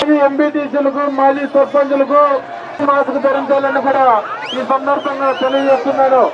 మాజీ ఎంపీటీసీలకు మాజీ సర్పంచులకు మాస్క్ ధరించాలని కూడా ఈ సందర్భంగా తెలియజేస్తున్నాను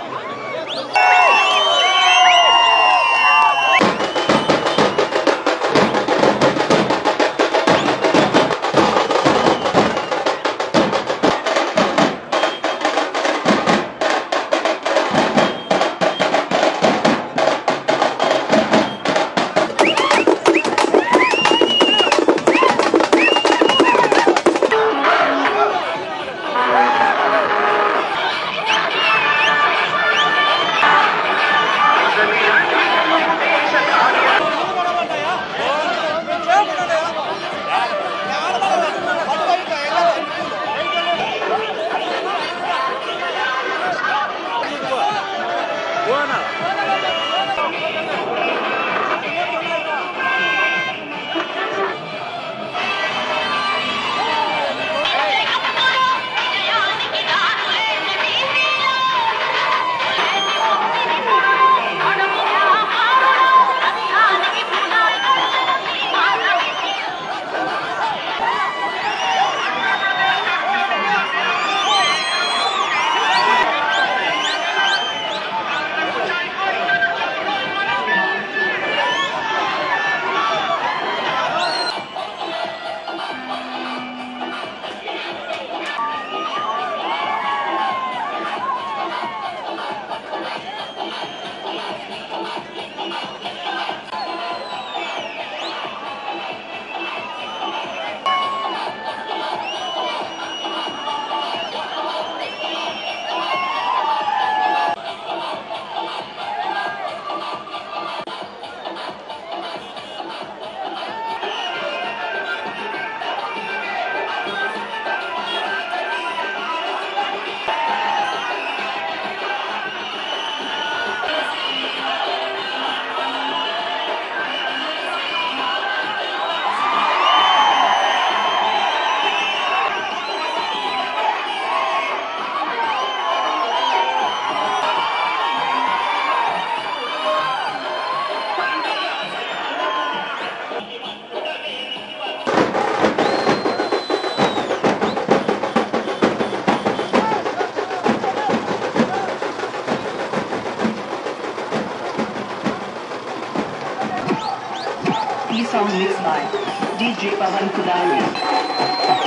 E song mixed by DJ Pavan Kudari.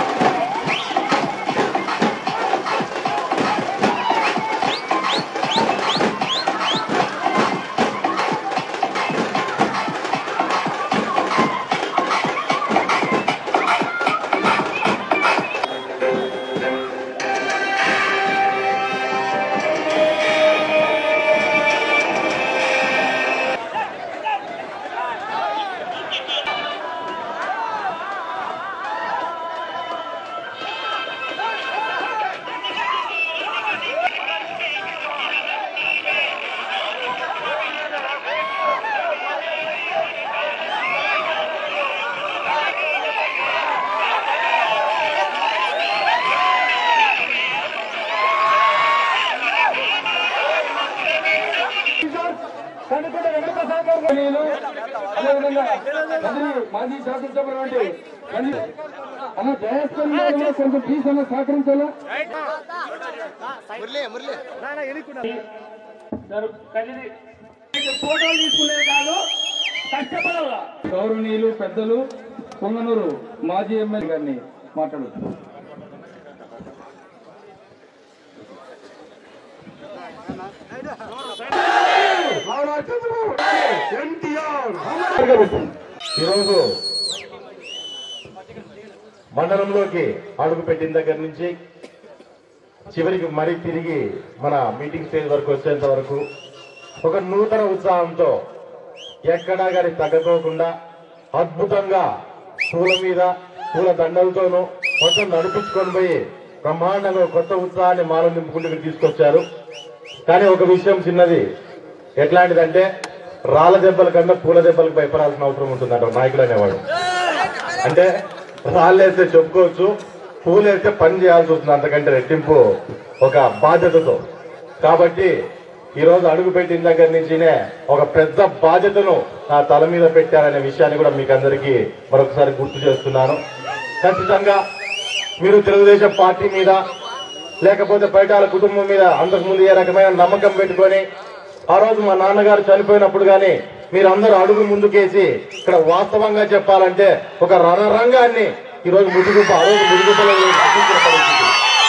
కనుకొండ Venkata Prasad గారు నేను అదేవిధంగా కదిరి మాజీ శాసనసభ్యులు కని అన్న జయస్కర్ కొంచెం ప్లీజ్ అన్న సహకరించాలా ఫోటోలు తీసుకునేది కాదు కష్టపడాలా గౌరవనీయులు పెద్దలు పొంగనూరు మాజీ ఎమ్మెల్యే గారిని మాట్లాడుతున్నారు ఈరోజు మండలంలోకి అడుగు పెట్టిన దగ్గర నుంచి చివరికి మరీ తిరిగి మన మీటింగ్ స్టేజ్ వరకు వచ్చేంత వరకు ఒక నూతన ఉత్సాహంతో ఎక్కడా గాని తగ్గకోకుండా అద్భుతంగా పూల మీద పూల దండలతోనూ మొత్తం నడిపించుకొని పోయి బ్రహ్మాండంగా ఒక కొత్త ఉత్సాహాన్ని మాలో నింపుకుంటూ తీసుకొచ్చారు కానీ ఒక విషయం చిన్నది ఎట్లాంటిదంటే రాళ్ళ దెబ్బల కన్నా పూల దెబ్బలకు భయపడాల్సిన అవసరం ఉంటుందంట నాయకుడు అనేవాడు అంటే రాళ్ళు వేస్తే చెప్పుకోవచ్చు పూలు వేస్తే పని చేయాల్సి వస్తుంది అంతకంటే రెట్టింపు ఒక బాధ్యతతో కాబట్టి ఈ రోజు అడుగు పెట్టిన దగ్గర నుంచినే ఒక పెద్ద బాధ్యతను నా తల మీద పెట్టారనే విషయాన్ని కూడా మీకు అందరికీ మరొకసారి గుర్తు చేస్తున్నాను ఖచ్చితంగా మీరు తెలుగుదేశం పార్టీ మీద లేకపోతే బయటాల కుటుంబం మీద అంతకుముందు ఏ రకమైన నమ్మకం పెట్టుకొని ఆ రోజు మా నాన్నగారు చనిపోయినప్పుడు కానీ మీరు అందరూ అడుగు ముందుకేసి ఇక్కడ వాస్తవంగా చెప్పాలంటే ఒక రణరంగాన్ని ఈ రోజు ముదుగుప్ప ఆ రోజు ముదుగుప్పలో చూపించిన పరిస్థితి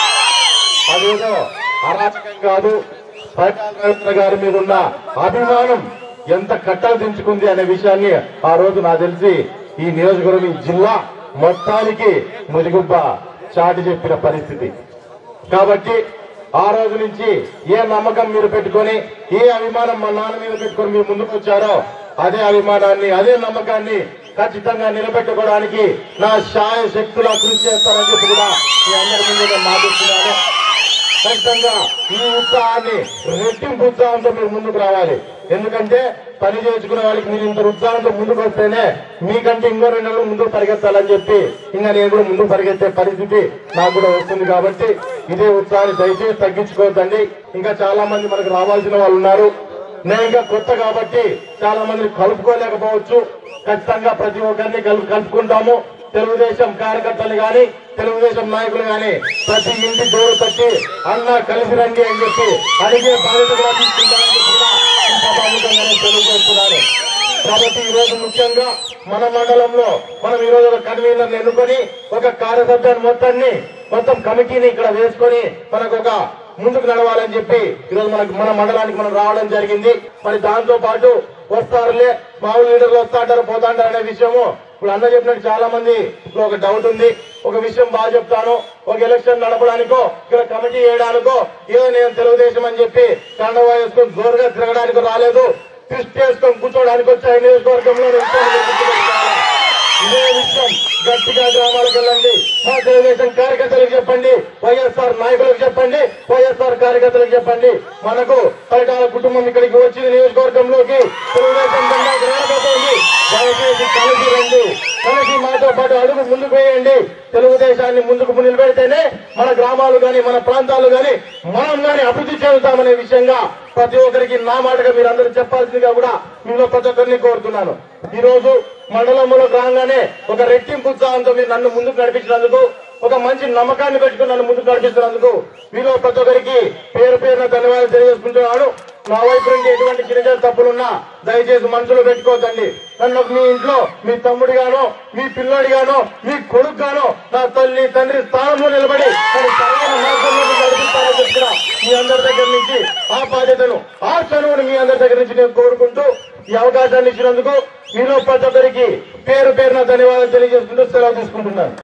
అదేదో అరాచకం కాదు పరిటాల రవీంద్ర గారి మీద ఉన్న అభిమానం ఎంత కట్టలు దించుకుంది అనే విషయాన్ని ఆ రోజు నాకు తెలిసి ఈ నియోజకవర్గం ఈ జిల్లా మొత్తానికి ముదిగుబ్బ చాటి చెప్పిన పరిస్థితి కాబట్టి ఆ రోజు నుంచి ఏ నమ్మకం మీరు పెట్టుకొని ఏ అభిమానం మా నాన్న మీద పెట్టుకొని మీరు ముందుకు వచ్చారో అదే అభిమానాన్ని అదే నమ్మకాన్ని ఖచ్చితంగా నిలబెట్టుకోవడానికి నా శాయ శక్తులా కృషి చేస్తానని చెప్పి కూడా మీ అందరి ముందు నేను మాటిస్తున్నాను ఖచ్చితంగా ఈ ఉత్సాహాన్ని రెట్టింపు ఉత్సాహంతో మీరు ముందుకు రావాలి ఎందుకంటే పని చేసుకునే వాళ్ళకి మీరు ఇంత ఉత్సాహంతో ముందుకు వస్తేనే మీకంటే ఇంకో రెండు నెలలు ముందుకు పరిగెత్తాలని చెప్పి ఇంకా నేను కూడా ముందుకు పరిగెత్తే పరిస్థితి నాకు కూడా వస్తుంది కాబట్టి ఇదే ఉత్సాహాన్ని దయచేసి తగ్గించుకోవద్దండి ఇంకా చాలా మంది మనకు రావాల్సిన వాళ్ళు ఉన్నారు నేను ఇంకా కొత్త కాబట్టి చాలా మందిని కలుపుకోలేకపోవచ్చు ఖచ్చితంగా ప్రతి ఒక్కరిని కలుపు కలుపుకుంటాము తెలుగుదేశం కార్యకర్తలు గాని తెలుగుదేశం నాయకులు గాని ప్రతి ఇంటి డోరు తట్టి అన్న కలిసి రండి అని చెప్పి అడిగే బాధ్యత కూడా తీసుకుంటామని చెప్పి కూడా ఈ సభాముఖంగా నేను తెలియజేస్తున్నాను కాబట్టి ఈ రోజు ముఖ్యంగా మన మండలంలో మనం ఈ రోజు ఒక కన్వీనర్ ఎన్నుకొని ఒక కార్యసభ్యాన్ని మొత్తాన్ని మొత్తం కమిటీని ఇక్కడ వేసుకొని మనకు ఒక ముందుకు నడవాలని చెప్పి ఈరోజు మనకు మన మండలానికి మనం రావడం జరిగింది మరి దాంతో పాటు వస్తారులే మామూలు లీడర్లు వస్తా అంటారు పోతా అంటారు అనే విషయము ఇప్పుడు అన్న చెప్పినట్టు చాలా మంది ఇప్పుడు ఒక డౌట్ ఉంది ఒక విషయం బాగా చెప్తాను ఒక ఎలక్షన్ నడపడానికో ఇక్కడ కమిటీ వేయడానికో ఏదో నేను తెలుగుదేశం అని చెప్పి కండవా వేసుకొని జోరుగా తిరగడానికి రాలేదు ట్విస్ట్ చేసుకొని కూర్చోడానికి వచ్చే నియోజకవర్గంలో నేను కూర్చోబెట్టుకోవాలి. ఇదే విషయం గట్టిగా గ్రామాలకు వెళ్ళండి మా తెలుగుదేశం కార్యకర్తలకు చెప్పండి వైఎస్ఆర్ నాయకులకు చెప్పండి వైఎస్ఆర్ కార్యకర్తలకు చెప్పండి మనకు పరిటాల కుటుంబం ఇక్కడికి వచ్చింది నియోజకవర్గంలోకి తెలుగుదేశం జెండా రాబోతోంది దయచేసి కలిసి రండి కలిసి మాతో పాటు అడుగు ముందుకు వేయండి తెలుగుదేశాన్ని ముందుకు నిలబెడితేనే మన గ్రామాలు గాని మన ప్రాంతాలు గాని మనం గాని అభివృద్ధి చెందుతామనే విషయంగా ప్రతి ఒక్కరికి నా మాటగా మీరు అందరూ చెప్పాల్సిందిగా కూడా మీలో ప్రతి ఒక్కరిని కోరుతున్నాను ఈ రోజు మండలంలో రాగానే ఒక రెట్టింపు ఉత్సాహంతో మీరు నన్ను ముందుకు నడిపించినందుకు ఒక మంచి నమ్మకాన్ని పెట్టుకుని నన్ను ముందుకు నడిపిస్తున్నందుకు మీలో ప్రతి ఒక్కరికి పేరు పేరున ధన్యవాదాలు తెలియజేసుకుంటున్నాను నా వైపు నుండి ఎటువంటి చిన్న చిన్న తప్పులున్నా దయచేసి మనసులో పెట్టుకోవద్దండి నన్ను మీ ఇంట్లో మీ తమ్ముడిగానో మీ పిల్లోడిగానో మీ కొడుకుగానో నా తల్లి తండ్రి స్థానంలో నిలబడి నన్ను సరైన మార్గంలోకి నడిపిస్తారని చెప్పిన మీ అందరి దగ్గర నుంచి ఆ బాధ్యతను ఆ చనువుని మీ అందరి దగ్గర నుంచి నేను కోరుకుంటూ ఈ అవకాశాన్ని ఇచ్చినందుకు మీలో ప్రతి ఒక్కరికి పేరు పేరున ధన్యవాదాలు తెలియజేసుకుంటూ సెలవు తీసుకుంటున్నాను